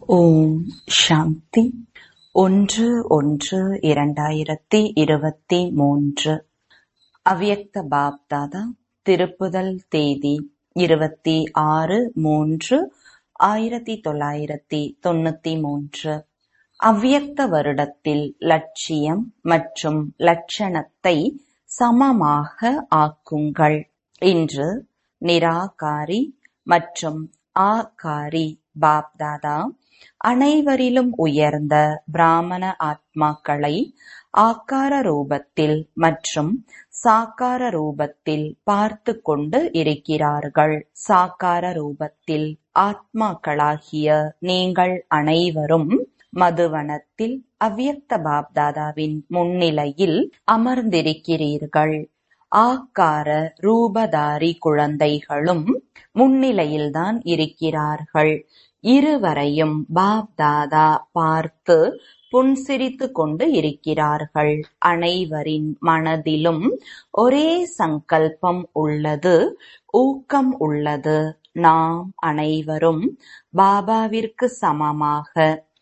ஓம் சாந்தி ஒன்று ஒன்று இரண்டாயிரத்தி இருபத்தி மூன்று அவ்யக்த பாப்தாதா திருப்புதல் தேதி இருபத்தி ஆறு மூன்று ஆயிரத்தி தொள்ளாயிரத்தி தொண்ணூத்தி மூன்று அவ்யக்த வருடத்தில் லட்சியம் மற்றும் லட்சணத்தை சமமாக ஆக்குங்கள் இன்று நிராகாரி மற்றும் ஆகாரி பாப்தாதா அனைவரிலும் உயர்ந்த பிராமண ஆத்மாக்களை ஆக்கார ரூபத்தில் மற்றும் சாக்கார ரூபத்தில் பார்த்து கொண்டு இருக்கிறார்கள் சாக்கார ரூபத்தில் ஆத்மாக்களாகிய நீங்கள் அனைவரும் மதுவனத்தில் அவ்யக்த பாப்தாதாவின் முன்னிலையில் அமர்ந்திருக்கிறீர்கள் ஆக்கார ரூபதாரி குழந்தைகளும் முன்னிலையில்தான் இருக்கிறார்கள் இருவரையும் பாப்தாதா பார்த்து புன்சிரித்து கொண்டு இருக்கிறார்கள் அனைவரின் மனதிலும் ஒரே சங்கல்பம் உள்ளது ஊக்கம் உள்ளது நாம் அனைவரும் பாபாவிற்கு சமமாக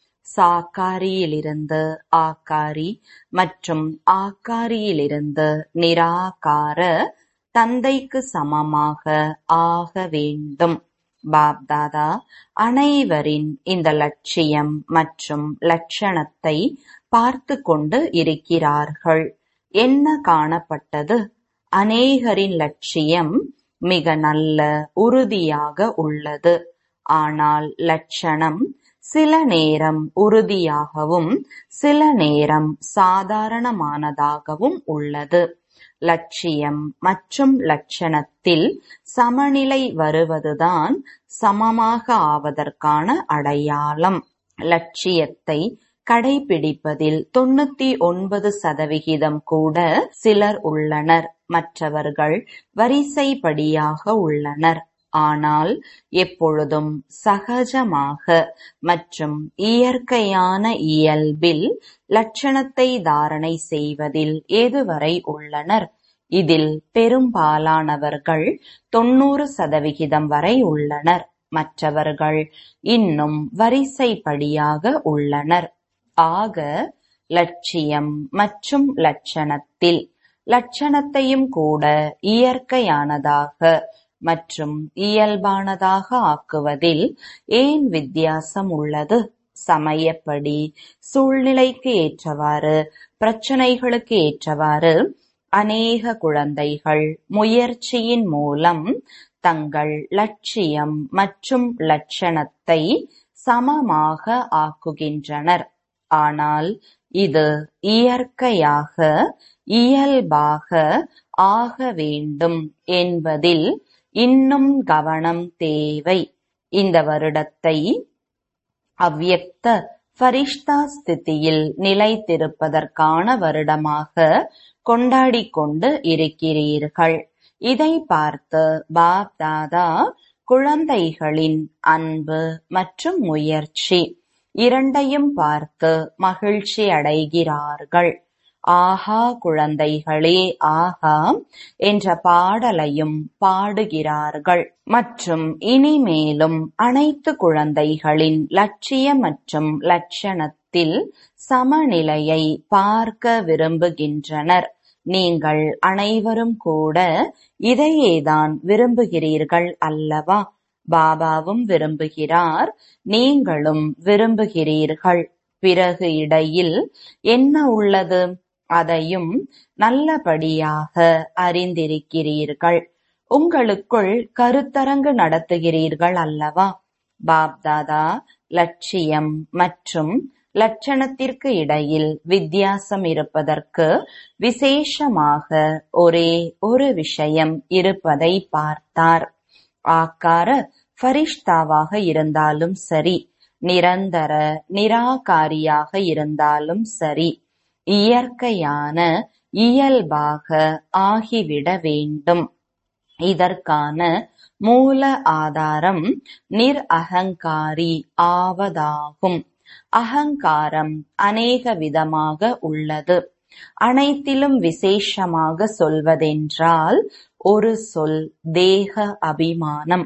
சாக்காரியிலிருந்து ஆக்காரி மற்றும் ஆக்காரியிலிருந்து நிராகார தந்தைக்கு சமமாக ஆக வேண்டும் பாப்தாதா அனைவரின் இந்த லட்சியம் மற்றும் லட்சணத்தை பார்த்து கொண்டு இருக்கிறார்கள் என்ன காணப்பட்டது அநேகரின் லட்சியம் மிக நல்ல உறுதியாக உள்ளது ஆனால் லட்சணம் சில நேரம் உறுதியாகவும் சில நேரம் சாதாரணமானதாகவும் உள்ளது லட்சியம் மற்றும் லட்சணத்தில் சமநிலை வருவதுதான் சமமாக ஆவதற்கான அடையாளம் லட்சியத்தை கடைபிடிப்பதில் தொண்ணூத்தி ஒன்பது சதவிகிதம் கூட சிலர் உள்ளனர் மற்றவர்கள் வரிசைப்படியாக உள்ளனர் ஆனால் எப்பொழுதும் சகஜமாக மற்றும் இயற்கையான இயல்பில் லட்சணத்தை தாரணை செய்வதில் எதுவரை உள்ளனர் இதில் பெரும்பாலானவர்கள் தொண்ணூறு சதவிகிதம் வரை உள்ளனர் மற்றவர்கள் இன்னும் வரிசைப்படியாக உள்ளனர் ஆக லட்சியம் மற்றும் லட்சணத்தில் லட்சணத்தையும் கூட இயற்கையானதாக மற்றும் இயல்பானதாக ஆக்குவதில் ஏன் வித்தியாசம் உள்ளது சமயப்படி சூழ்நிலைக்கு ஏற்றவாறு பிரச்சனைகளுக்கு ஏற்றவாறு அநேக குழந்தைகள் முயற்சியின் மூலம் தங்கள் லட்சியம் மற்றும் லட்சணத்தை சமமாக ஆக்குகின்றனர் ஆனால் இது இயற்கையாக இயல்பாக ஆக வேண்டும் என்பதில் இன்னும் கவனம் தேவை இந்த வருடத்தை அவ்யக்த ஃபரிஷ்தா ஸ்திதியில் நிலைத்திருப்பதற்கான வருடமாக கொண்டாடிக் கொண்டு இருக்கிறீர்கள் இதை பார்த்து பாப் தாதா குழந்தைகளின் அன்பு மற்றும் முயற்சி இரண்டையும் பார்த்து மகிழ்ச்சி அடைகிறார்கள் ஆஹா குழந்தைகளே ஆஹா என்ற பாடலையும் பாடுகிறார்கள் மற்றும் இனிமேலும் அனைத்து குழந்தைகளின் லட்சியம் மற்றும் லட்சணத்தில் சமநிலையை பார்க்க விரும்புகின்றனர் நீங்கள் அனைவரும் கூட இதையேதான் விரும்புகிறீர்கள் அல்லவா பாபாவும் விரும்புகிறார் நீங்களும் விரும்புகிறீர்கள் பிறகு இடையில் என்ன உள்ளது அதையும் நல்லபடியாக அறிந்திருக்கிறீர்கள் உங்களுக்குள் கருத்தரங்கு நடத்துகிறீர்கள் அல்லவா பாப்தாதா லட்சியம் மற்றும் லட்சணத்திற்கு இடையில் வித்தியாசம் இருப்பதற்கு விசேஷமாக ஒரே ஒரு விஷயம் இருப்பதை பார்த்தார் ஆக்கார ஃபரிஷ்தாவாக இருந்தாலும் சரி நிரந்தர நிராகாரியாக இருந்தாலும் சரி இயற்கையான இயல்பாக ஆகிவிட வேண்டும் இதற்கான மூல ஆதாரம் நிர் அகங்காரி ஆவதாகும் அகங்காரம் அநேக விதமாக உள்ளது அனைத்திலும் விசேஷமாக சொல்வதென்றால் ஒரு சொல் தேக அபிமானம்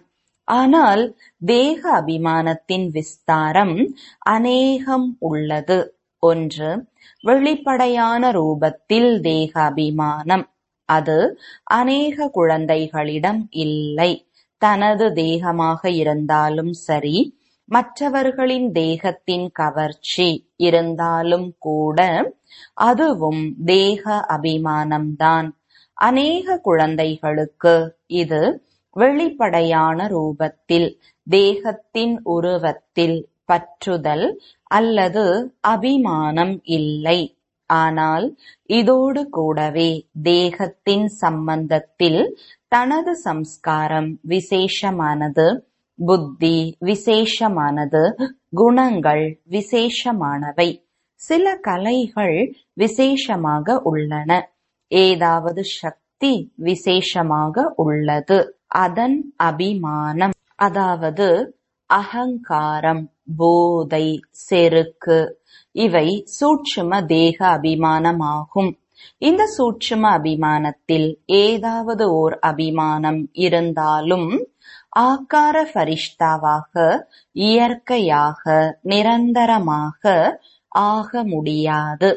ஆனால் தேக அபிமானத்தின் விஸ்தாரம் அநேகம் உள்ளது ஒன்று வெளிப்படையான ரூபத்தில் தேக அபிமானம் அது அநேக குழந்தைகளிடம் இல்லை தனது தேகமாக இருந்தாலும் சரி மற்றவர்களின் தேகத்தின் கவர்ச்சி இருந்தாலும் கூட அதுவும் தேக அபிமானம்தான் அநேக குழந்தைகளுக்கு இது வெளிப்படையான ரூபத்தில் தேகத்தின் உருவத்தில் பற்றுதல் அல்லது அபிமானம் இல்லை ஆனால் இதோடு கூடவே தேகத்தின் சம்பந்தத்தில் தனது சம்ஸ்காரம் விசேஷமானது புத்தி விசேஷமானது குணங்கள் விசேஷமானவை சில கலைகள் விசேஷமாக உள்ளன ஏதாவது சக்தி விசேஷமாக உள்ளது அதன் அபிமானம் அதாவது அகங்காரம் போதை செருக்கு இவை சூட்சும தேக அபிமானமாகும் இந்த சூட்சும அபிமானத்தில் ஏதாவது ஓர் அபிமானம் இருந்தாலும் ஆக்கார பரிஷ்டாவாக இயற்கையாக நிரந்தரமாக ஆக முடியாது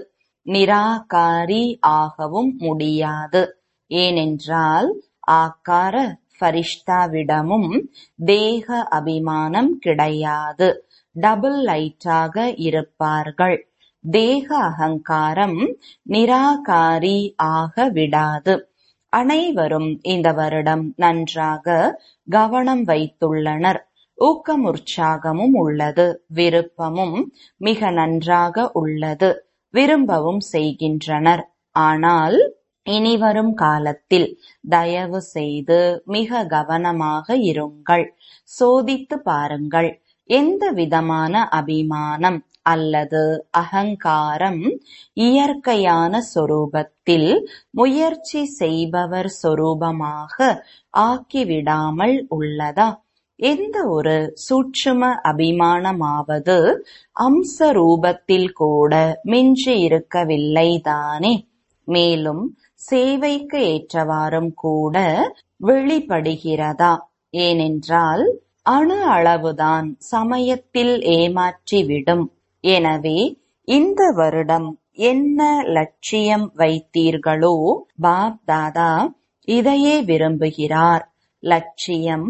நிராகாரி ஆகவும் முடியாது ஏனென்றால் ஆக்கார பரிஷ்டாவிடமும் தேக அபிமானம் கிடையாது டபுள் லைட்டாக இருப்பார்கள் தேக அகங்காரம் நிராகாரி ஆக விடாது அனைவரும் இந்த வருடம் நன்றாக கவனம் வைத்துள்ளனர் ஊக்கம் உற்சாகமும் உள்ளது விருப்பமும் மிக நன்றாக உள்ளது விரும்பவும் செய்கின்றனர் ஆனால் இனிவரும் காலத்தில் தயவு செய்து மிக கவனமாக இருங்கள் சோதித்து பாருங்கள் எந்த விதமான அபிமானம் அல்லது அகங்காரம் இயற்கையான சொரூபத்தில் முயற்சி செய்பவர் சொரூபமாக ஆக்கிவிடாமல் உள்ளதா எந்த ஒரு சூட்சும அபிமானமாவது அம்ச ரூபத்தில் கூட மிஞ்சி இருக்கவில்லை தானே மேலும் சேவைக்கு ஏற்றவாறும் கூட வெளிப்படுகிறதா ஏனென்றால் அணு அளவுதான் சமயத்தில் ஏமாற்றிவிடும் எனவே இந்த வருடம் என்ன லட்சியம் வைத்தீர்களோ பாப் தாதா இதையே விரும்புகிறார் லட்சியம்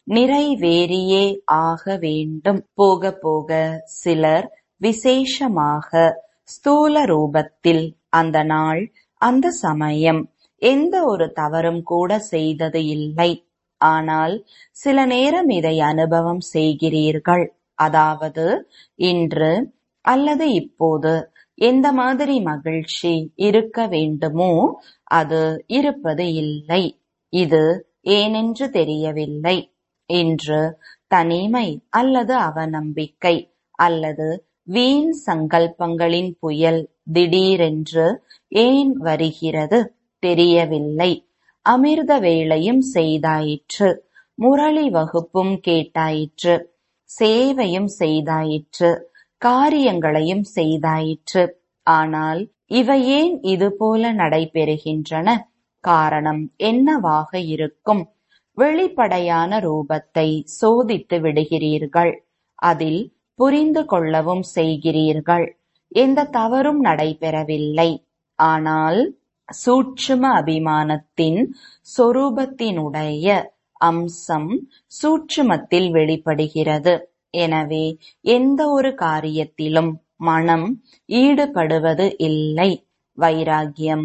நிறைவேறியே ஆக வேண்டும் போக போக சிலர் விசேஷமாக ஸ்தூல ரூபத்தில் அந்த நாள் அந்த சமயம் எந்த ஒரு தவறும் கூட செய்தது இல்லை ஆனால் சில நேரம் இதை அனுபவம் செய்கிறீர்கள் அதாவது இன்று அல்லது இப்போது எந்த மாதிரி மகிழ்ச்சி இருக்க வேண்டுமோ அது இருப்பது இல்லை இது ஏனென்று தெரியவில்லை இன்று தனிமை அல்லது அவநம்பிக்கை அல்லது வீண் சங்கல்பங்களின் புயல் திடீரென்று ஏன் வருகிறது தெரியவில்லை அமிர்த வேளையும் செய்தாயிற்று முரளி வகுப்பும் கேட்டாயிற்று சேவையும் செய்தாயிற்று காரியங்களையும் செய்தாயிற்று ஆனால் இவை ஏன் இதுபோல நடைபெறுகின்றன காரணம் என்னவாக இருக்கும் வெளிப்படையான ரூபத்தை சோதித்து விடுகிறீர்கள் அதில் புரிந்து கொள்ளவும் செய்கிறீர்கள் எந்த தவறும் நடைபெறவில்லை ஆனால் சூட்சும அபிமானத்தின் சொரூபத்தினுடைய அம்சம் சூட்சுமத்தில் வெளிப்படுகிறது எனவே எந்த ஒரு காரியத்திலும் மனம் ஈடுபடுவது இல்லை வைராகியம்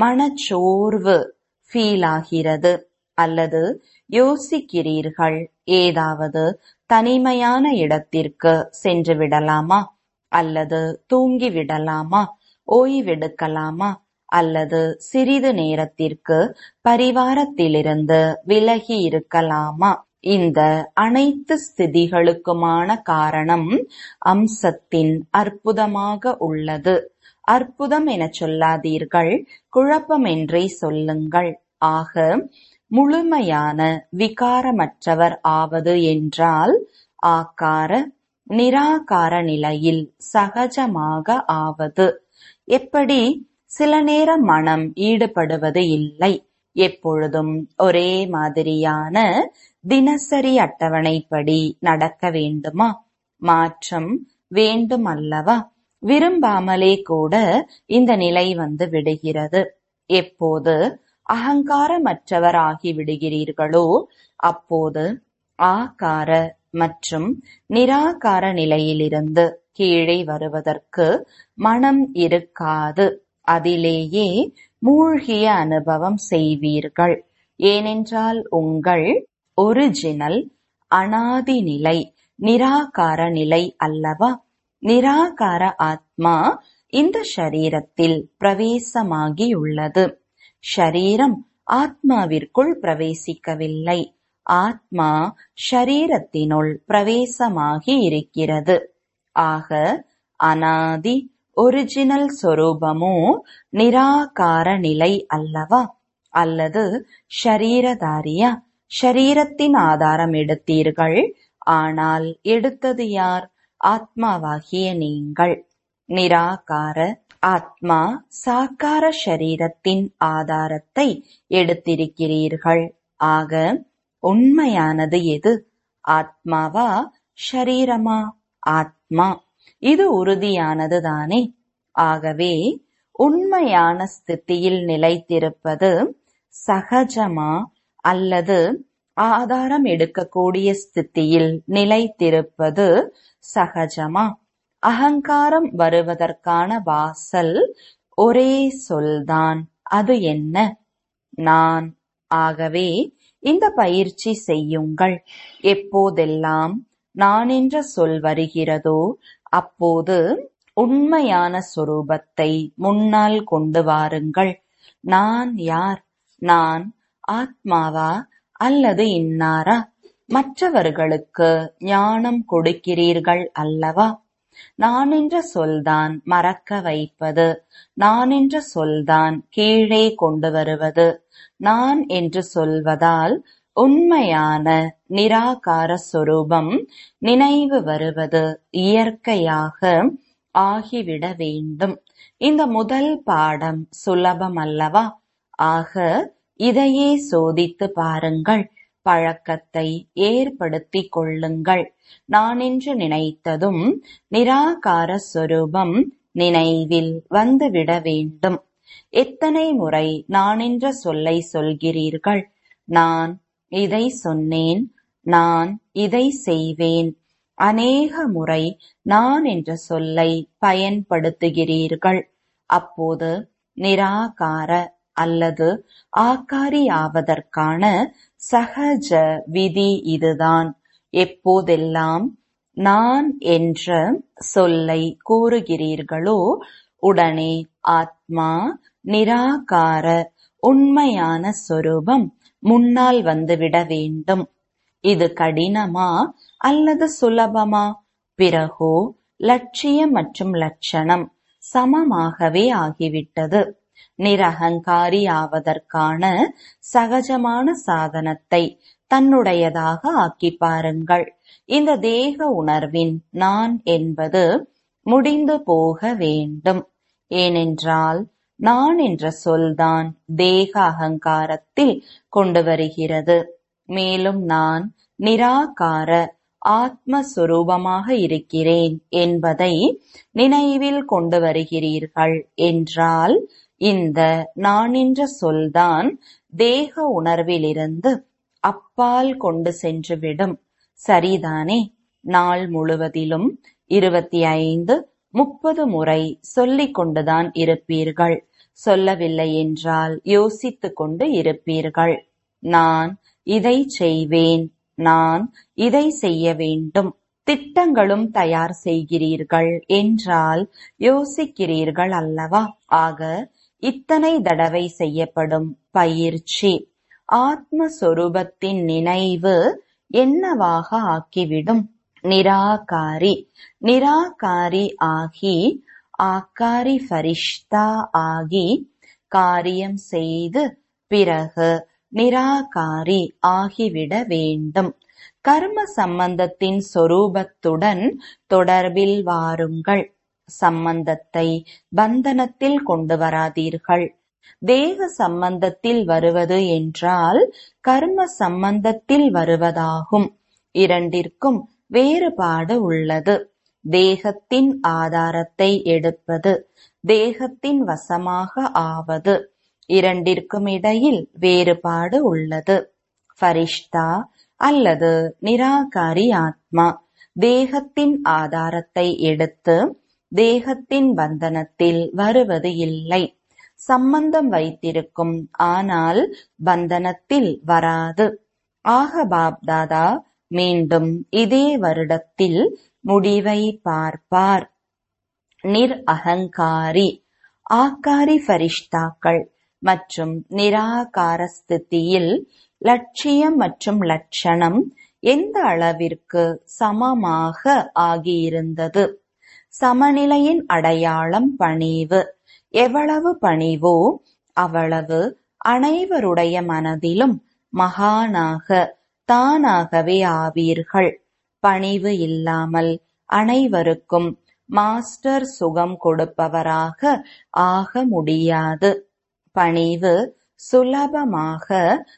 மனச்சோர்வு ஃபீல் ஆகிறது அல்லது யோசிக்கிறீர்கள் ஏதாவது தனிமையான இடத்திற்கு சென்று விடலாமா அல்லது தூங்கி விடலாமா ஓய்வெடுக்கலாமா அல்லது சிறிது நேரத்திற்கு பரிவாரத்திலிருந்து விலகி இருக்கலாமா இந்த அனைத்து ஸ்திதிகளுக்குமான காரணம் அம்சத்தின் அற்புதமாக உள்ளது அற்புதம் என சொல்லாதீர்கள் குழப்பமென்றே சொல்லுங்கள் ஆக முழுமையான விகாரமற்றவர் ஆவது என்றால் ஆக்கார நிராகார நிலையில் சகஜமாக ஆவது எப்படி சில நேரம் மனம் ஈடுபடுவது இல்லை எப்பொழுதும் ஒரே மாதிரியான தினசரி அட்டவணைப்படி நடக்க வேண்டுமா மாற்றம் வேண்டும் அல்லவா விரும்பாமலே கூட இந்த நிலை வந்து விடுகிறது எப்போது அகங்காரமற்றவராகி விடுகிறீர்களோ அப்போது ஆகார மற்றும் நிராகார நிலையிலிருந்து கீழே வருவதற்கு மனம் இருக்காது அதிலேயே மூழ்கிய அனுபவம் செய்வீர்கள் ஏனென்றால் உங்கள் ஒரிஜினல் அனாதி நிலை நிராகார நிலை அல்லவா நிராகார ஆத்மா இந்த ஷரீரத்தில் பிரவேசமாகியுள்ளது ஷரீரம் ஆத்மாவிற்குள் பிரவேசிக்கவில்லை ஆத்மா ஷரீரத்தினுள் பிரவேசமாகி இருக்கிறது ஆக அனாதி ஒரிஜினல் சொரூபமோ நிராகார நிலை அல்லவா அல்லது ஷரீரதாரியா ஷரீரத்தின் ஆதாரம் எடுத்தீர்கள் ஆனால் எடுத்தது யார் ஆத்மாவாகிய நீங்கள் நிராகார ஆத்மா சாக்கார ஷரீரத்தின் ஆதாரத்தை எடுத்திருக்கிறீர்கள் ஆக உண்மையானது எது ஆத்மாவா ஷரீரமா ஆத்மா இது உறுதியானது தானே ஆகவே உண்மையான ஸ்திதியில் நிலைத்திருப்பது சகஜமா அல்லது ஆதாரம் எடுக்கக்கூடிய ஸ்திதியில் நிலைத்திருப்பது சகஜமா அகங்காரம் வருவதற்கான வாசல் ஒரே சொல்தான் அது என்ன நான் ஆகவே இந்த பயிற்சி செய்யுங்கள் எப்போதெல்லாம் நான் என்ற சொல் வருகிறதோ அப்போது உண்மையான சொரூபத்தை முன்னால் கொண்டு வாருங்கள் நான் யார் நான் ஆத்மாவா அல்லது இன்னாரா மற்றவர்களுக்கு ஞானம் கொடுக்கிறீர்கள் அல்லவா நான் என்ற சொல்தான் மறக்க வைப்பது நான் என்ற சொல்தான் கீழே கொண்டு வருவது நான் என்று சொல்வதால் உண்மையான நிராகார சொரூபம் நினைவு வருவது இயற்கையாக ஆகிவிட வேண்டும் இந்த முதல் பாடம் சுலபம் அல்லவா ஆக இதையே சோதித்து பாருங்கள் பழக்கத்தை ஏற்படுத்திக் கொள்ளுங்கள் நான் என்று நினைத்ததும் நிராகார சொரூபம் நினைவில் வந்துவிட வேண்டும் எத்தனை முறை நான் என்ற சொல்லை சொல்கிறீர்கள் நான் இதை சொன்னேன் நான் இதை செய்வேன் அநேக முறை நான் என்ற சொல்லை பயன்படுத்துகிறீர்கள் அப்போது நிராகார அல்லது ஆக்காரி ஆவதற்கான சகஜ விதி இதுதான் எப்போதெல்லாம் நான் என்ற சொல்லை கூறுகிறீர்களோ உடனே ஆத்மா நிராகார உண்மையான சொரூபம் முன்னால் வந்துவிட வேண்டும் இது கடினமா அல்லது சுலபமா பிறகோ லட்சியம் மற்றும் லட்சணம் சமமாகவே ஆகிவிட்டது நிரகங்காரி ஆவதற்கான சகஜமான சாதனத்தை தன்னுடையதாக ஆக்கி பாருங்கள் இந்த தேக உணர்வின் நான் என்பது முடிந்து போக வேண்டும் ஏனென்றால் நான் என்ற சொல்தான் தேக அகங்காரத்தில் கொண்டு வருகிறது மேலும் நான் நிராகார ஆத்மஸ்வரூபமாக இருக்கிறேன் என்பதை நினைவில் கொண்டு வருகிறீர்கள் என்றால் இந்த நான் என்ற சொல்தான் தேக உணர்விலிருந்து அப்பால் கொண்டு சென்றுவிடும் சரிதானே நாள் முழுவதிலும் இருபத்தி ஐந்து முப்பது முறை சொல்லிக் கொண்டுதான் இருப்பீர்கள் சொல்லவில்லை என்றால் யோசித்துக் கொண்டு இருப்பீர்கள் நான் இதை செய்வேன் நான் இதை செய்ய வேண்டும் திட்டங்களும் தயார் செய்கிறீர்கள் என்றால் யோசிக்கிறீர்கள் அல்லவா ஆக இத்தனை தடவை செய்யப்படும் பயிற்சி ஆத்மஸ்வரூபத்தின் நினைவு என்னவாக ஆக்கிவிடும் நிராகாரி நிராகாரி ஆகி ஆக்காரி ஃபரிஷ்தா ஆகி காரியம் செய்து பிறகு நிராகாரி ஆகிவிட வேண்டும் கர்ம சம்பந்தத்தின் சொரூபத்துடன் தொடர்பில் வாருங்கள் சம்பந்தத்தை பந்தனத்தில் கொண்டு வராதீர்கள் தேக சம்பந்தத்தில் வருவது என்றால் கர்ம சம்பந்தத்தில் வருவதாகும் இரண்டிற்கும் வேறுபாடு உள்ளது தேகத்தின் ஆதாரத்தை எடுப்பது தேகத்தின் வசமாக ஆவது இரண்டிற்கும் இடையில் வேறுபாடு உள்ளது ஃபரிஷ்தா அல்லது நிராகாரி ஆத்மா தேகத்தின் ஆதாரத்தை எடுத்து தேகத்தின் பந்தனத்தில் வருவது இல்லை சம்பந்தம் வைத்திருக்கும் ஆனால் பந்தனத்தில் வராது ஆக பாப்தாதா மீண்டும் இதே வருடத்தில் முடிவை பார்ப்பார் நிர் அகங்காரி ஆக்காரி ஃபரிஷ்தாக்கள் மற்றும் நிராகார ஸ்திதியில் லட்சியம் மற்றும் லட்சணம் எந்த அளவிற்கு சமமாக ஆகியிருந்தது சமநிலையின் அடையாளம் பணிவு எவ்வளவு பணிவோ அவ்வளவு அனைவருடைய மனதிலும் மகானாக தானாகவே ஆவீர்கள் பணிவு இல்லாமல் அனைவருக்கும் மாஸ்டர் சுகம் கொடுப்பவராக ஆக முடியாது பணிவு சுலபமாக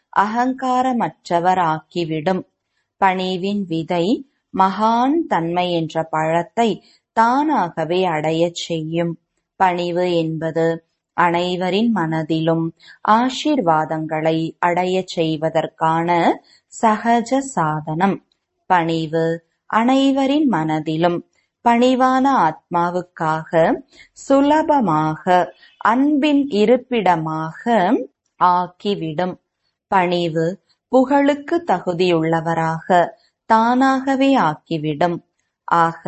அகங்காரமற்றவராக்கிவிடும் பணிவின் விதை மகான் தன்மை என்ற பழத்தை தானாகவே அடையச் செய்யும் பணிவு என்பது அனைவரின் மனதிலும் ஆசீர்வாதங்களை அடையச் செய்வதற்கான சகஜ சாதனம் பணிவு அனைவரின் மனதிலும் பணிவான ஆத்மாவுக்காக சுலபமாக அன்பின் இருப்பிடமாக ஆக்கிவிடும் பணிவு புகழுக்கு தகுதியுள்ளவராக தானாகவே ஆக்கிவிடும் ஆக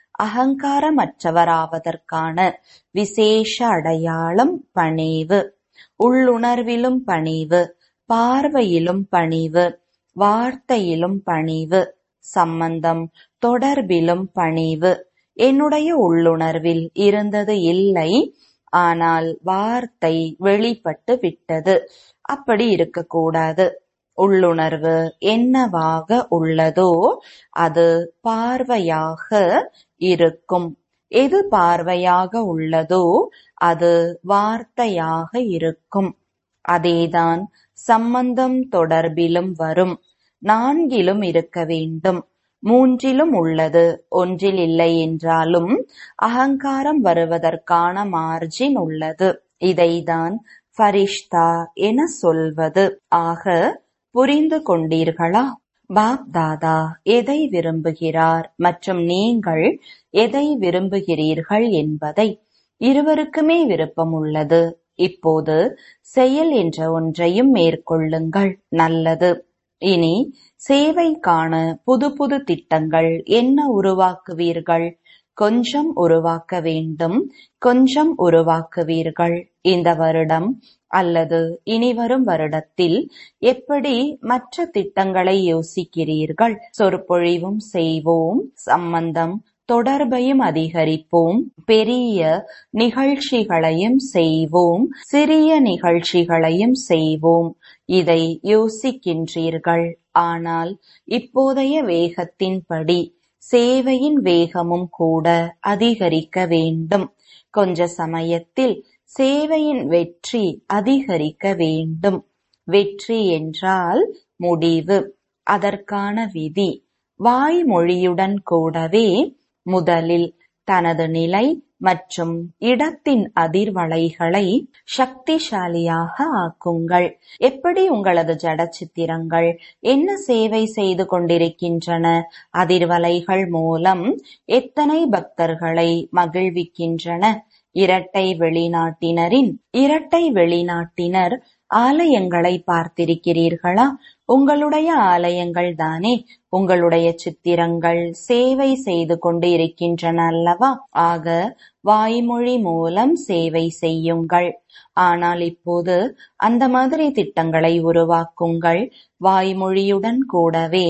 அகங்காரமற்றவராவதற்கான விசேஷ அடையாளம் பணிவு உள்ளுணர்விலும் பணிவு பார்வையிலும் பணிவு வார்த்தையிலும் பணிவு சம்பந்தம் தொடர்பிலும் பணிவு என்னுடைய உள்ளுணர்வில் இருந்தது இல்லை ஆனால் வார்த்தை வெளிப்பட்டு விட்டது அப்படி இருக்கக்கூடாது உள்ளுணர்வு என்னவாக உள்ளதோ அது பார்வையாக இருக்கும் எது பார்வையாக உள்ளதோ அது வார்த்தையாக இருக்கும் அதேதான் சம்பந்தம் தொடர்பிலும் வரும் நான்கிலும் இருக்க வேண்டும் மூன்றிலும் உள்ளது ஒன்றில் இல்லை என்றாலும் அகங்காரம் வருவதற்கான மார்ஜின் உள்ளது இதைதான் ஃபரிஷ்தா என சொல்வது ஆக புரிந்து கொண்டீர்களா பாப் தாதா எதை விரும்புகிறார் மற்றும் நீங்கள் எதை விரும்புகிறீர்கள் என்பதை இருவருக்குமே விருப்பம் உள்ளது இப்போது செயல் என்ற ஒன்றையும் மேற்கொள்ளுங்கள் நல்லது இனி சேவைக்கான புது புது திட்டங்கள் என்ன உருவாக்குவீர்கள் கொஞ்சம் உருவாக்க வேண்டும் கொஞ்சம் உருவாக்குவீர்கள் இந்த வருடம் அல்லது இனிவரும் வருடத்தில் எப்படி மற்ற திட்டங்களை யோசிக்கிறீர்கள் சொற்பொழிவும் செய்வோம் சம்பந்தம் தொடர்பையும் அதிகரிப்போம் பெரிய நிகழ்ச்சிகளையும் செய்வோம் சிறிய நிகழ்ச்சிகளையும் செய்வோம் இதை யோசிக்கின்றீர்கள் ஆனால் இப்போதைய வேகத்தின்படி சேவையின் வேகமும் கூட அதிகரிக்க வேண்டும் கொஞ்ச சமயத்தில் சேவையின் வெற்றி அதிகரிக்க வேண்டும் வெற்றி என்றால் முடிவு அதற்கான விதி வாய்மொழியுடன் கூடவே முதலில் தனது நிலை மற்றும் இடத்தின் அதிர்வலைகளை சக்திசாலியாக ஆக்குங்கள் எப்படி உங்களது ஜட சித்திரங்கள் என்ன சேவை செய்து கொண்டிருக்கின்றன அதிர்வலைகள் மூலம் எத்தனை பக்தர்களை மகிழ்விக்கின்றன இரட்டை வெளிநாட்டினரின் இரட்டை வெளிநாட்டினர் ஆலயங்களை பார்த்திருக்கிறீர்களா உங்களுடைய ஆலயங்கள் தானே உங்களுடைய சித்திரங்கள் சேவை செய்து கொண்டு இருக்கின்றன அல்லவா ஆக வாய்மொழி மூலம் சேவை செய்யுங்கள் ஆனால் இப்போது அந்த மாதிரி திட்டங்களை உருவாக்குங்கள் வாய்மொழியுடன் கூடவே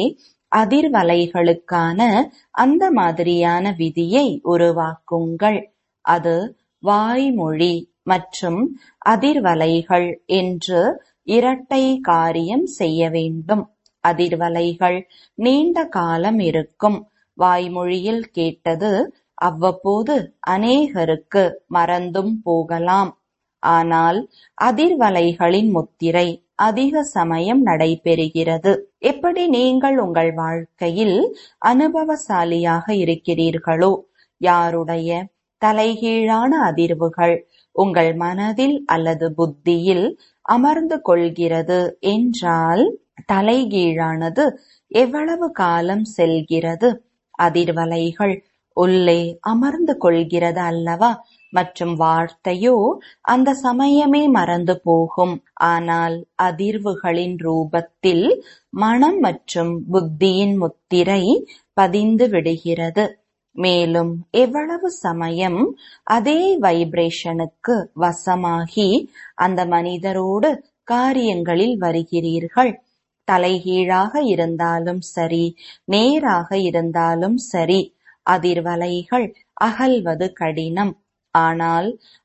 அதிர்வலைகளுக்கான அந்த மாதிரியான விதியை உருவாக்குங்கள் அது வாய்மொழி மற்றும் அதிர்வலைகள் என்று இரட்டை காரியம் செய்ய வேண்டும் அதிர்வலைகள் நீண்ட காலம் இருக்கும் வாய்மொழியில் கேட்டது அவ்வப்போது அநேகருக்கு மறந்தும் போகலாம் ஆனால் அதிர்வலைகளின் முத்திரை அதிக சமயம் நடைபெறுகிறது எப்படி நீங்கள் உங்கள் வாழ்க்கையில் அனுபவசாலியாக இருக்கிறீர்களோ யாருடைய தலைகீழான அதிர்வுகள் உங்கள் மனதில் அல்லது புத்தியில் அமர்ந்து கொள்கிறது என்றால் தலைகீழானது எவ்வளவு காலம் செல்கிறது அதிர்வலைகள் உள்ளே அமர்ந்து கொள்கிறது அல்லவா மற்றும் வார்த்தையோ அந்த சமயமே மறந்து போகும் ஆனால் அதிர்வுகளின் ரூபத்தில் மனம் மற்றும் புத்தியின் முத்திரை பதிந்து விடுகிறது மேலும் எவ்வளவு சமயம் அதே வைப்ரேஷனுக்கு வசமாகி அந்த மனிதரோடு காரியங்களில் வருகிறீர்கள் தலைகீழாக இருந்தாலும் சரி நேராக இருந்தாலும் சரி அதிர்வலைகள் அகல்வது கடினம் ஆனால்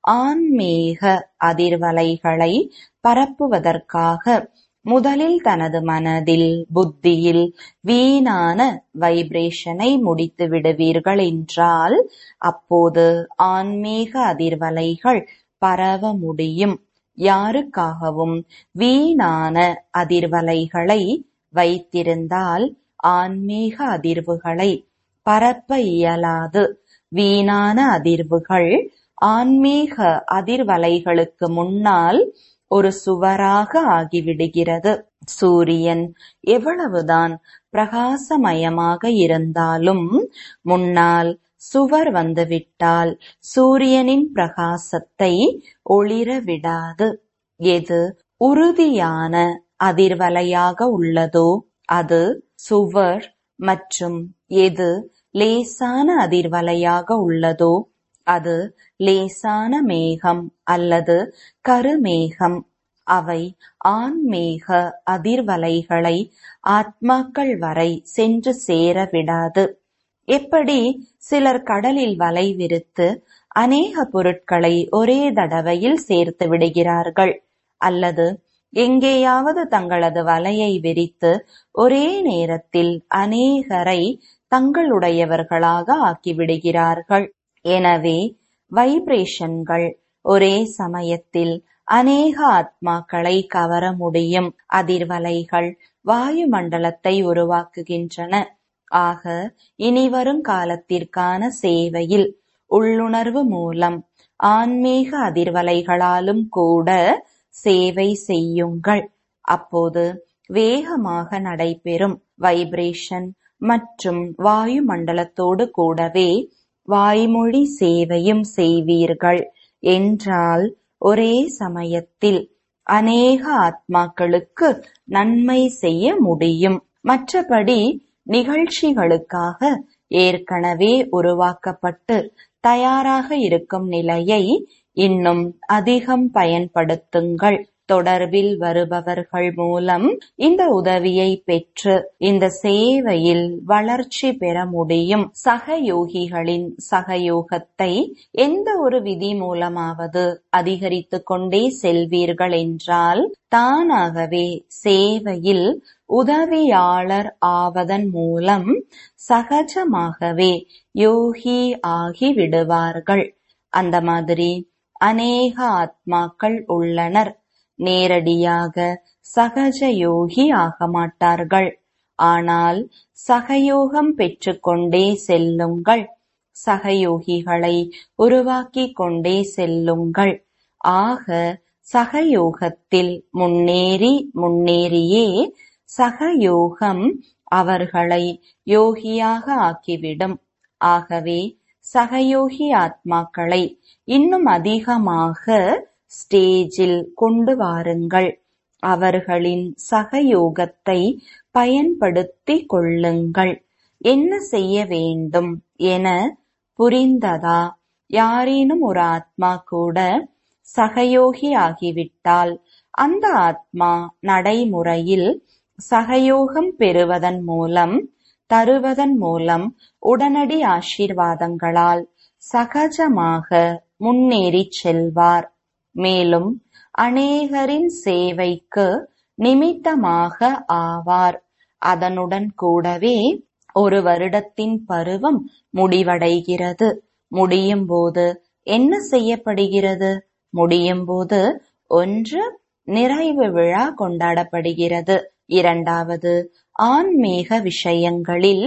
ஆன்மீக அதிர்வலைகளை பரப்புவதற்காக முதலில் தனது மனதில் புத்தியில் வீணான வைப்ரேஷனை முடித்து விடுவீர்கள் என்றால் அப்போது ஆன்மீக அதிர்வலைகள் பரவ முடியும் யாருக்காகவும் வீணான அதிர்வலைகளை வைத்திருந்தால் ஆன்மீக அதிர்வுகளை பரப்ப இயலாது வீணான அதிர்வுகள் ஆன்மீக அதிர்வலைகளுக்கு முன்னால் ஒரு சுவராக ஆகிவிடுகிறது சூரியன் எவ்வளவுதான் பிரகாசமயமாக இருந்தாலும் முன்னால் சுவர் வந்துவிட்டால் சூரியனின் பிரகாசத்தை ஒளிர விடாது எது உறுதியான அதிர்வலையாக உள்ளதோ அது சுவர் மற்றும் எது லேசான அதிர்வலையாக உள்ளதோ அது லேசான மேகம் அல்லது கருமேகம் அவை ஆன்மீக அதிர்வலைகளை ஆத்மாக்கள் வரை சென்று சேர விடாது எப்படி சிலர் கடலில் வலை விரித்து அநேக பொருட்களை ஒரே தடவையில் சேர்த்து விடுகிறார்கள் அல்லது எங்கேயாவது தங்களது வலையை விரித்து ஒரே நேரத்தில் அநேகரை தங்களுடையவர்களாக ஆக்கிவிடுகிறார்கள் எனவே வைப்ரேஷன்கள் ஒரே சமயத்தில் அநேக ஆத்மாக்களை கவர முடியும் அதிர்வலைகள் வாயுமண்டலத்தை உருவாக்குகின்றன ஆக இனிவரும் காலத்திற்கான சேவையில் உள்ளுணர்வு மூலம் ஆன்மீக அதிர்வலைகளாலும் கூட சேவை செய்யுங்கள் அப்போது வேகமாக நடைபெறும் வைப்ரேஷன் மற்றும் வாயுமண்டலத்தோடு கூடவே வாய்மொழி சேவையும் செய்வீர்கள் என்றால் ஒரே சமயத்தில் அநேக ஆத்மாக்களுக்கு நன்மை செய்ய முடியும் மற்றபடி நிகழ்ச்சிகளுக்காக ஏற்கனவே உருவாக்கப்பட்டு தயாராக இருக்கும் நிலையை இன்னும் அதிகம் பயன்படுத்துங்கள் தொடர்பில் வருபவர்கள் மூலம் இந்த உதவியை பெற்று இந்த சேவையில் வளர்ச்சி பெற முடியும் சகயோகிகளின் சகயோகத்தை எந்த ஒரு விதி மூலமாவது அதிகரித்து கொண்டே செல்வீர்கள் என்றால் தானாகவே சேவையில் உதவியாளர் ஆவதன் மூலம் சகஜமாகவே யோகி ஆகி விடுவார்கள் அந்த மாதிரி அநேக ஆத்மாக்கள் உள்ளனர் நேரடியாக சகஜ யோகி ஆக மாட்டார்கள் ஆனால் சகயோகம் பெற்றுக்கொண்டே செல்லுங்கள் சகயோகிகளை உருவாக்கிக் கொண்டே செல்லுங்கள் ஆக சகயோகத்தில் முன்னேறி முன்னேறியே சகயோகம் அவர்களை யோகியாக ஆக்கிவிடும் ஆகவே சகயோகி ஆத்மாக்களை இன்னும் அதிகமாக ஸ்டேஜில் கொண்டு வாருங்கள் அவர்களின் சகயோகத்தை பயன்படுத்திக் கொள்ளுங்கள் என்ன செய்ய வேண்டும் என புரிந்ததா யாரேனும் ஒரு ஆத்மா கூட சகயோகி ஆகிவிட்டால் அந்த ஆத்மா நடைமுறையில் சகயோகம் பெறுவதன் மூலம் தருவதன் மூலம் உடனடி ஆசீர்வாதங்களால் சகஜமாக முன்னேறிச் செல்வார் மேலும் அநேகரின் சேவைக்கு நிமித்தமாக ஆவார் அதனுடன் கூடவே ஒரு வருடத்தின் பருவம் முடிவடைகிறது முடியும் போது என்ன செய்யப்படுகிறது முடியும்போது ஒன்று நிறைவு விழா கொண்டாடப்படுகிறது இரண்டாவது ஆன்மீக விஷயங்களில்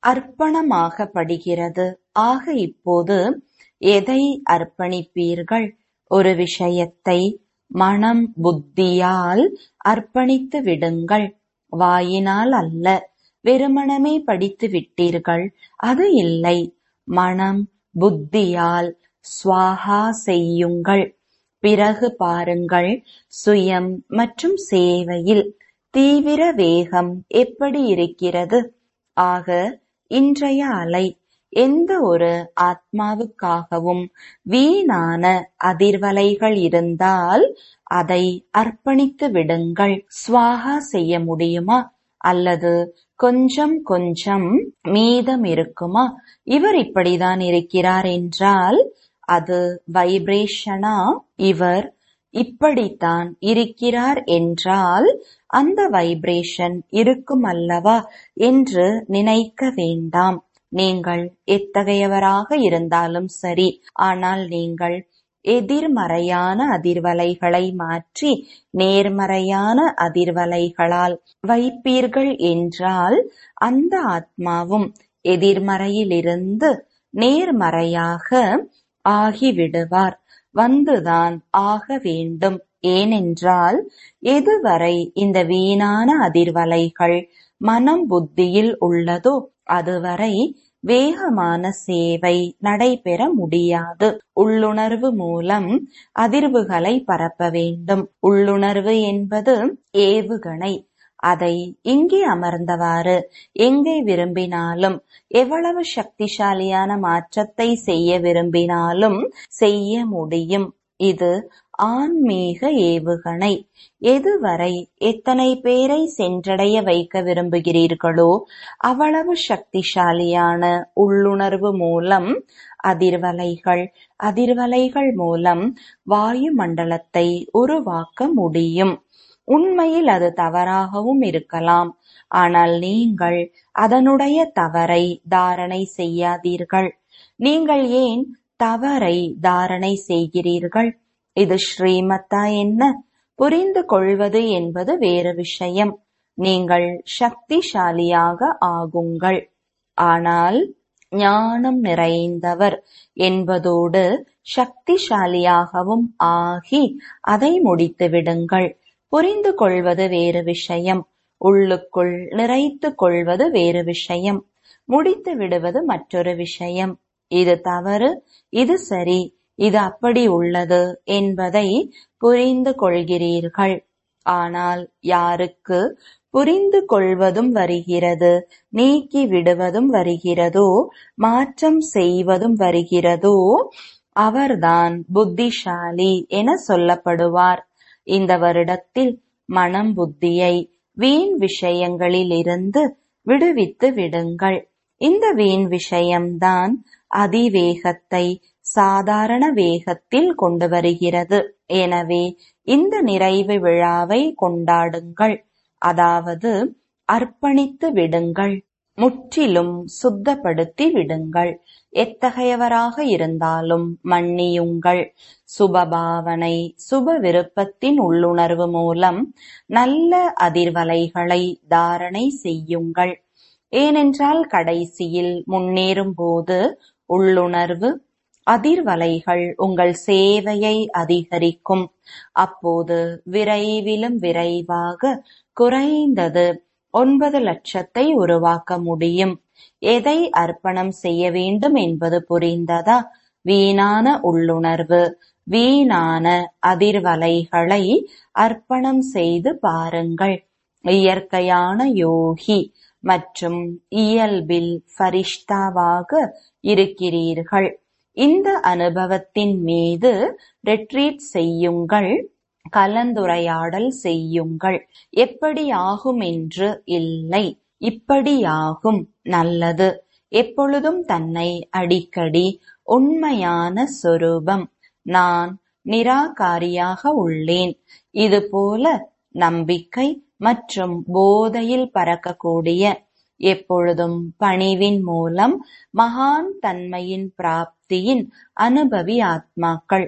அர்ப்பணமாகப்படுகிறது ஆக இப்போது எதை அர்ப்பணிப்பீர்கள் ஒரு விஷயத்தை மனம் புத்தியால் அர்ப்பணித்து விடுங்கள் வாயினால் அல்ல வெறுமனமே படித்து விட்டீர்கள் அது இல்லை மனம் புத்தியால் ஸ்வாஹா செய்யுங்கள் பிறகு பாருங்கள் சுயம் மற்றும் சேவையில் தீவிர வேகம் எப்படி இருக்கிறது ஆக இன்றைய அலை எந்த ஒரு ஆத்மாவுக்காகவும் வீணான அதிர்வலைகள் இருந்தால் அதை அர்ப்பணித்து விடுங்கள் ஸ்வாகா செய்ய முடியுமா அல்லது கொஞ்சம் கொஞ்சம் மீதம் இருக்குமா இவர் இப்படிதான் இருக்கிறார் என்றால் அது வைப்ரேஷனா இவர் இப்படித்தான் இருக்கிறார் என்றால் அந்த வைப்ரேஷன் இருக்கும் அல்லவா என்று நினைக்க வேண்டாம் நீங்கள் எத்தகையவராக இருந்தாலும் சரி ஆனால் நீங்கள் எதிர்மறையான அதிர்வலைகளை மாற்றி நேர்மறையான அதிர்வலைகளால் வைப்பீர்கள் என்றால் அந்த ஆத்மாவும் எதிர்மறையிலிருந்து நேர்மறையாக ஆகிவிடுவார் வந்துதான் ஆக வேண்டும் ஏனென்றால் எதுவரை இந்த வீணான அதிர்வலைகள் மனம் புத்தியில் உள்ளதோ அதுவரை வேகமான சேவை நடைபெற முடியாது உள்ளுணர்வு மூலம் அதிர்வுகளை பரப்ப வேண்டும் உள்ளுணர்வு என்பது ஏவுகணை அதை இங்கே அமர்ந்தவாறு எங்கே விரும்பினாலும் எவ்வளவு சக்திசாலியான மாற்றத்தை செய்ய விரும்பினாலும் செய்ய முடியும் இது ஆன்மீக ஏவுகணை எதுவரை எத்தனை பேரை சென்றடைய வைக்க விரும்புகிறீர்களோ அவ்வளவு சக்திசாலியான உள்ளுணர்வு மூலம் அதிர்வலைகள் அதிர்வலைகள் மூலம் வாயு மண்டலத்தை உருவாக்க முடியும் உண்மையில் அது தவறாகவும் இருக்கலாம் ஆனால் நீங்கள் அதனுடைய தவறை தாரணை செய்யாதீர்கள் நீங்கள் ஏன் தவறை தாரணை செய்கிறீர்கள் இது ஸ்ரீமத்தா என்ன புரிந்து கொள்வது என்பது வேறு விஷயம் நீங்கள் சக்திசாலியாக ஆகுங்கள் ஆனால் ஞானம் நிறைந்தவர் என்பதோடு சக்திசாலியாகவும் ஆகி அதை முடித்து விடுங்கள் புரிந்து கொள்வது வேறு விஷயம் உள்ளுக்குள் நிறைத்து கொள்வது வேறு விஷயம் முடித்து விடுவது மற்றொரு விஷயம் இது தவறு இது சரி இது அப்படி உள்ளது என்பதை புரிந்து கொள்கிறீர்கள் ஆனால் யாருக்கு புரிந்து கொள்வதும் வருகிறது நீக்கி விடுவதும் வருகிறதோ மாற்றம் செய்வதும் வருகிறதோ அவர்தான் புத்திசாலி என சொல்லப்படுவார் இந்த வருடத்தில் மனம் புத்தியை வீண் விஷயங்களில் இருந்து விடுவித்து விடுங்கள் இந்த வீண் விஷயம்தான் அதிவேகத்தை சாதாரண வேகத்தில் கொண்டு வருகிறது எனவே இந்த நிறைவு விழாவை கொண்டாடுங்கள் அதாவது அர்ப்பணித்து விடுங்கள் முற்றிலும் சுத்தப்படுத்தி விடுங்கள் எத்தகையவராக இருந்தாலும் மன்னியுங்கள் சுபபாவனை சுப விருப்பத்தின் உள்ளுணர்வு மூலம் நல்ல அதிர்வலைகளை தாரணை செய்யுங்கள் ஏனென்றால் கடைசியில் முன்னேறும் போது உள்ளுணர்வு அதிர்வலைகள் உங்கள் சேவையை அதிகரிக்கும் அப்போது விரைவிலும் விரைவாக குறைந்தது ஒன்பது லட்சத்தை உருவாக்க முடியும் எதை அர்ப்பணம் செய்ய வேண்டும் என்பது புரிந்ததா வீணான உள்ளுணர்வு வீணான அதிர்வலைகளை அர்ப்பணம் செய்து பாருங்கள் இயற்கையான யோகி மற்றும் இயல்பில் ஃபரிஷ்தாவாக இருக்கிறீர்கள் இந்த அனுபவத்தின் மீது ரெட்ரீட் செய்யுங்கள் கலந்துரையாடல் செய்யுங்கள் எப்படி ஆகும் என்று இல்லை இப்படியாகும் நல்லது எப்பொழுதும் தன்னை அடிக்கடி உண்மையான சொரூபம் நான் நிராகாரியாக உள்ளேன் இதுபோல நம்பிக்கை மற்றும் போதையில் பறக்கக்கூடிய எப்பொழுதும் பணிவின் மூலம் மகான் தன்மையின் பிராப்தியின் அனுபவி ஆத்மாக்கள்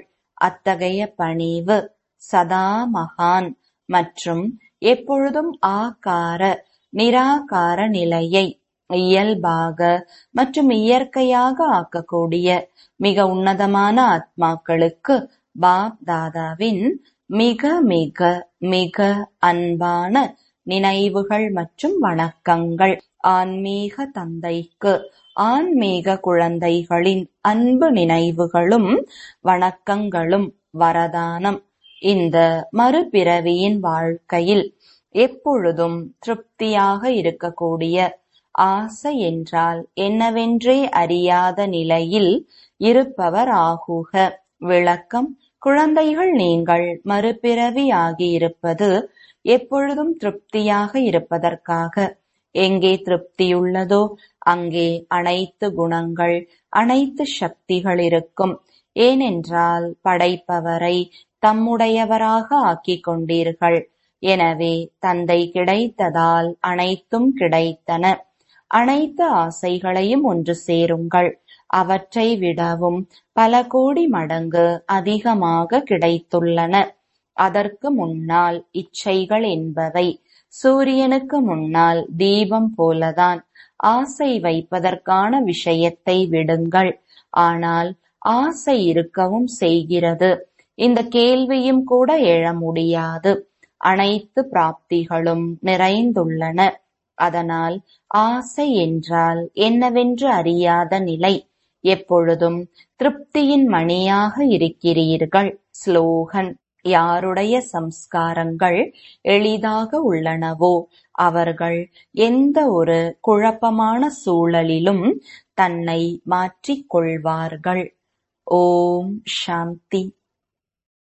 அத்தகைய பணிவு சதா மகான் மற்றும் எப்பொழுதும் ஆகார நிராகார நிலையை இயல்பாக மற்றும் இயற்கையாக ஆக்கக்கூடிய மிக உன்னதமான ஆத்மாக்களுக்கு பாப் தாதாவின் மிக மிக மிக அன்பான நினைவுகள் மற்றும் வணக்கங்கள் ஆன்மீக தந்தைக்கு ஆன்மீக குழந்தைகளின் அன்பு நினைவுகளும் வணக்கங்களும் வரதானம் இந்த மறுபிறவியின் வாழ்க்கையில் எப்பொழுதும் திருப்தியாக இருக்கக்கூடிய ஆசை என்றால் என்னவென்றே அறியாத நிலையில் இருப்பவர் ஆகுக விளக்கம் குழந்தைகள் நீங்கள் மறுபிறவி ஆகியிருப்பது எப்பொழுதும் திருப்தியாக இருப்பதற்காக எங்கே திருப்தியுள்ளதோ அங்கே அனைத்து குணங்கள் அனைத்து சக்திகள் இருக்கும் ஏனென்றால் படைப்பவரை தம்முடையவராக ஆக்கிக் கொண்டீர்கள் எனவே தந்தை கிடைத்ததால் அனைத்தும் கிடைத்தன அனைத்து ஆசைகளையும் ஒன்று சேருங்கள் அவற்றை விடவும் பல கோடி மடங்கு அதிகமாக கிடைத்துள்ளன அதற்கு முன்னால் இச்சைகள் என்பவை சூரியனுக்கு முன்னால் தீபம் போலதான் ஆசை வைப்பதற்கான விஷயத்தை விடுங்கள் ஆனால் ஆசை இருக்கவும் செய்கிறது இந்த கேள்வியும் கூட எழ முடியாது அனைத்து பிராப்திகளும் நிறைந்துள்ளன அதனால் ஆசை என்றால் என்னவென்று அறியாத நிலை எப்பொழுதும் திருப்தியின் மணியாக இருக்கிறீர்கள் ஸ்லோகன் யாருடைய சம்ஸ்காரங்கள் எளிதாக உள்ளனவோ அவர்கள் எந்த ஒரு குழப்பமான சூழலிலும் தன்னை மாற்றிக் கொள்வார்கள் ஓம் சாந்தி